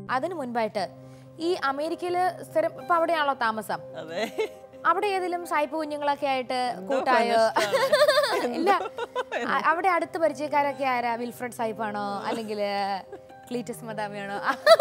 അതിനു മുൻപായിട്ട് ഈ അമേരിക്കയില് സ്ഥിരം ഇപ്പൊ അവിടെയാണല്ലോ താമസം അതെ അവിടെ ഏതെങ്കിലും സായിപ്പ് കുഞ്ഞുങ്ങളൊക്കെ ആയിട്ട് കൂട്ടായോ ഇല്ല അ- അവിടെ അടുത്ത് പരിചയക്കാരൊക്കെ ആരാ വിൽഫ്രഡ് സായിപ്പാണോ അല്ലെങ്കിൽ ക്ലീറ്റസ് മദാമയാണോ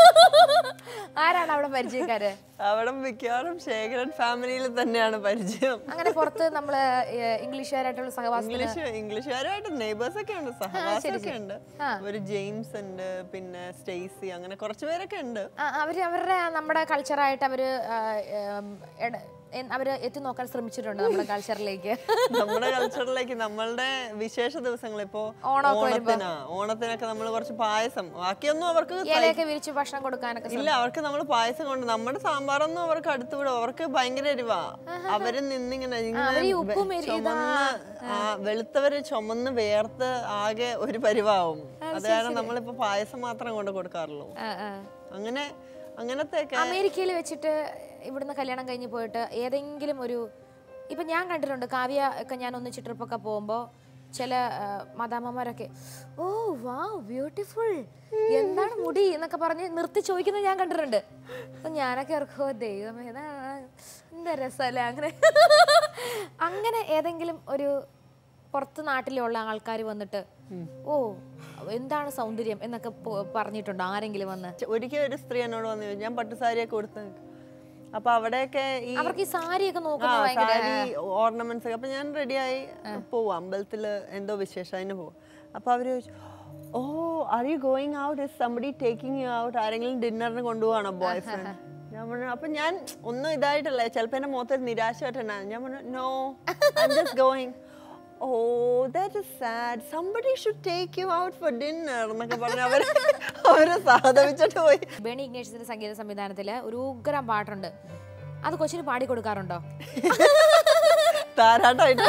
ആരാണ് അവിടെ പരിചയക്കാര് അവിടെ മിക്കവാറും ശേഖരൻ ഫാമിലിയിൽ തന്നെയാണ് പരിചയം അങ്ങനെ പുറത്ത് നമ്മള് ഏഹ്, ഇംഗ്ലീഷുകാരായിട്ടുള്ള സഹവാസം ഇംഗ്ലീഷ് ഇംഗ്ലീഷുകാരായിട്ട് നെയ്ബേഴ്സ് ഒക്കെ ഉണ്ട് സഹവാസമൊക്കെ ഉണ്ട് ആ. ഒരു ജെയിംസ് ഉണ്ട് പിന്നെ സ്റ്റേസി അങ്ങനെ കുറച്ച് പേരൊക്കെ ഉണ്ട് ആ, അവര് അവരുടെ നമ്മുടെ കൾച്ചറായിട്ട് അവര് ആ, ഏം, എട- എൻ- അവര് എത്തി നോക്കാൻ ശ്രമിച്ചിട്ടുണ്ട് നമ്മുടെ കൾച്ചറിലേക്ക് നമ്മുടെ കൾച്ചറിലേക്ക് നമ്മളുടെ വിശേഷ ദിവസങ്ങൾ ഇപ്പോ ഓണമൊക്കെ വരുമ്പോ. ഓണത്തിനാ ഓണത്തിനൊക്കെ നമ്മൾ കുറച്ച് പായസം ബാക്കിയൊന്നും അവർക്ക് സഹി- ഇലയൊക്കെ വിരിച്ച് ഭക്ഷണം കൊടുക്കാനൊക്കെ ഇല്ല അവർക്ക് നമ്മൾ പായസം കൊണ്ട് നമ്മുടെ സാമ്പാറൊന്നും അവർക്ക് അടുത്ത് വിടും അവർക്ക് ഭയങ്കര എരിവാ അവര് നിന്നിങ്ങനെ ഇങ്ങനെ അവര് ഈ ഉപ്പും വെ- എരി- ചുമന്ന് ആ, വെളുത്തവര് ചുമന്ന് വേർത്ത് ആകെ ഒരു പരിവാവും അത് കാരണം നമ്മളിപ്പോ പായസം മാത്രം കൊണ്ട് കൊടുക്കാറുള്ളൂ ആ, ആ. അങ്ങനെ അങ്ങനത്തെ ഒക്കെ അമേരിക്കയിൽ വെച്ചിട്ട് ഇവിടുന്ന് കല്യാണം കഴിഞ്ഞ് പോയിട്ട് ഏതെങ്കിലും ഒരു ഇപ്പൊ ഞാൻ കണ്ടിട്ടുണ്ട് കാവ്യ ഒക്കെ ഞാൻ ഒന്നിച്ച് ട്രിപ്പൊക്കെ പോകുമ്പോൾ ചില ആ, മദാമ്മമാരൊക്കെ ഓ വാ ബ്യൂട്ടിഫുൾ എന്താണ് മുടി എന്നൊക്കെ പറഞ്ഞ് നിർത്തി ചോദിക്കുന്നത് ഞാൻ കണ്ടിട്ടുണ്ട് അപ്പൊ ഞാനൊക്കെ ഓർക്കോ ദൈവമേ ഇതാ എന്താ രസമല്ലേ അങ്ങനെ അങ്ങനെ ഏതെങ്കിലും ഒരു പുറത്ത് നാട്ടിലുള്ള ആൾക്കാർ വന്നിട്ട് ഓ എന്താണ് സൗന്ദര്യം എന്നൊക്കെ പോ- പറഞ്ഞിട്ടുണ്ടോ ആരെങ്കിലും വന്ന് ഒരിക്കൽ ഒരു സ്ത്രീ എന്നോട് വന്നു ചോദിച്ചു, ഞാൻ പട്ടുസാരിയൊക്കെ കൊടുത്ത് അപ്പൊ അവിടെയൊക്കെ ഈ അവർക്ക് ഈ സാരിയൊക്കെ ആ നോക്കുന്നത് ഭയങ്കര സാരി ഓർണമെന്റ്സ് ഒക്കെ അപ്പൊ ഞാൻ റെഡിയായി പോവാം അമ്പലത്തില് എന്തോ വിശേഷം അതിന് പോവാം അപ്പൊ അവര് ചോദിച്ചു oh are you going out is somebody taking you out ആരെങ്കിലും ഡിന്നറിന് കൊണ്ടുപോകണോ ബോയ് ഫ്രണ്ട് ഞാൻ പറഞ്ഞു അപ്പൊ ഞാൻ ഒന്നും ഇതായിട്ടല്ലേ ചിലപ്പോ എന്റെ മുഖത്ത് ഒരു നിരാശയായിട്ടുണ്ടായിരുന്നു ഞാൻ പറഞ്ഞു no I just going oh that is sad somebody should take you out for dinner എന്നൊക്കെ പറഞ്ഞ് അവര് അവര് സഹതപിച്ചിട്ട് പോയി ബേണി ഇഗ്നേഷ്യസിന്റെ സംഗീത സംവിധാനത്തില് ഒരു ഉഗ്രം പാട്ടുണ്ട് അത് കൊച്ചിന് പാടി കൊടുക്കാറുണ്ടോ താരാട്ടായിട്ട്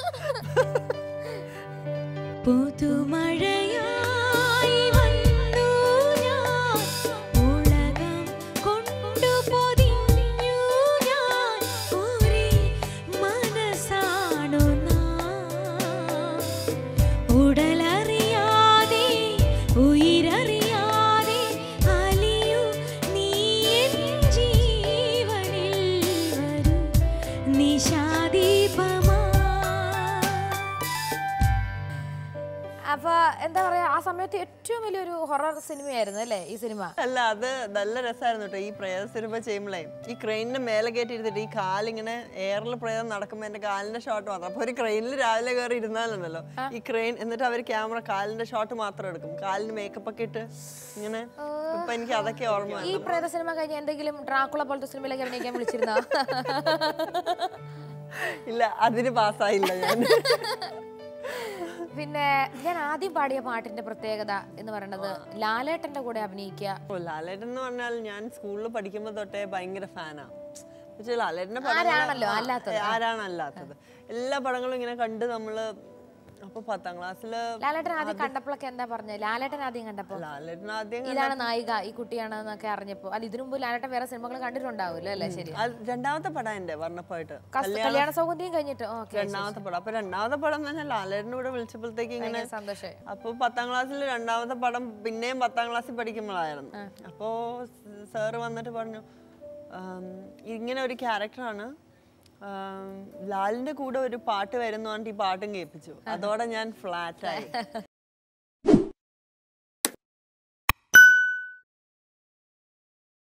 പുതുമഴയായി വന്നു ഞാൻ ഉലകം കൊണ്ടു പൊതിഞ്ഞു ഞാൻ ഒരേ മനസ്സാണു നാം ഉടലറിയാതെ ഉയരറിയാതെ അലിയൂ നീ എൻ ജീവനിൽ വരൂ നിശാദീപമാ അപ്പൊ എന്താ പറയാ ആ സമയത്ത് ഏറ്റവും വലിയൊരു ഹൊറർ സിനിമയായിരുന്നു അല്ലേ ഈ സിനിമ അല്ല അത് നല്ല രസമായിരുന്നു കേട്ടോ ഈ പ്രേത സിനിമ ചെയ്യുമ്പോഴേ ഈ ക്രെയിനിന്റെ മേലെ കയറ്റി ഇരുത്തിട്ട് ഈ കാലിങ്ങനെ എയറിൽ പ്രേതം നടക്കുമ്പോൾ എന്റെ കാലിന്റെ ഷോട്ട് മാത്രം അപ്പൊ ഒരു ക്രെയിനിൽ രാവിലെ കയറി ഇരുന്നാലുണ്ടല്ലോ ഈ ക്രെയിൻ എന്നിട്ട് അവർ ക്യാമറ കാലിന്റെ ഷോട്ട് മാത്രം എടുക്കും കാലിന് മേക്കപ്പ് ഒക്കെ ഇട്ട് ഇങ്ങനെ ഇപ്പൊ എനിക്ക് അതൊക്കെ ഓർമ്മ ഈ പ്രേത സിനിമ കഴിഞ്ഞ് എന്തെങ്കിലും ഡ്രാക്കുള പോലത്തെ സിനിമയിലേക്ക് അഭിനയിക്കാൻ വിളിച്ചിരുന്നോ ഇല്ല അതിന് പാസ്സായില്ല ഞാൻ പിന്നെ ഞാൻ ആദ്യം പാടിയ പാട്ടിന്റെ പ്രത്യേകത എന്ന് പറയുന്നത് ലാലേട്ടന്റെ കൂടെ അഭിനയിക്കുക ഓ ലാലേട്ടൻ എന്ന് പറഞ്ഞാൽ ഞാൻ സ്കൂളിൽ പഠിക്കുമ്പോൾ തൊട്ടേ ഭയങ്കര ഫാനാ പക്ഷേ ലാലേട്ടന്റെ ആരാണല്ലോ പടങ്ങള് അല്ലാത്തത്? ആ, ആരാണ് അല്ലാത്തത് എല്ലാ പടങ്ങളും ഇങ്ങനെ കണ്ട് നമ്മള് അപ്പൊ പത്താം ക്ലാസ്സില് ലാലേട്ടൻ ആദ്യം കണ്ടപ്പോഴൊക്കെ എന്താ പറഞ്ഞത് ലാലേട്ടൻ ആദ്യം കണ്ടപ്പോ ലാലേട്ടൻ ആദ്യം ഇതാണ് നായിക ഈ കുട്ടിയാണെന്നൊക്കെ അറിഞ്ഞപ്പോ അല്ല ഇതിനു മുമ്പ് ലാലേട്ടൻ വേറെ സിനിമകൾ കണ്ടിട്ടുണ്ടാവുമല്ലോ അല്ലേ ശരി അത് രണ്ടാമത്തെ പടം എന്റെ വർണ്ണപ്പായിട്ട് കസ്- കല്യാണ സൗകര്യം കഴിഞ്ഞിട്ട് ഓക്കെ രണ്ടാമത്തെ പടം അപ്പൊ രണ്ടാമത്തെ പടം എന്ന് പറഞ്ഞാൽ ലാലേട്ടൻ്റെ കൂടെ വിളിച്ചപ്പോഴത്തേക്ക് ഇങ്ങനെ സന്തോഷമായി അപ്പൊ പത്താം ക്ലാസ്സിൽ രണ്ടാമത്തെ പടം പിന്നെയും പത്താം ക്ലാസ്സിൽ പഠിക്കുമ്പോഴായിരുന്നു അപ്പോ സാറ് വന്നിട്ട് പറഞ്ഞു "ആം, ഇങ്ങനെ ഒരു ക്യാരക്ടറാണ് ലാലിന്റെ കൂടെ ഒരു പാട്ട് വരുന്നു പറഞ്ഞിട്ട് ഈ പാട്ടും കേൾപ്പിച്ചു അതോടെ ഞാൻ ഫ്ലാറ്റ് ആയി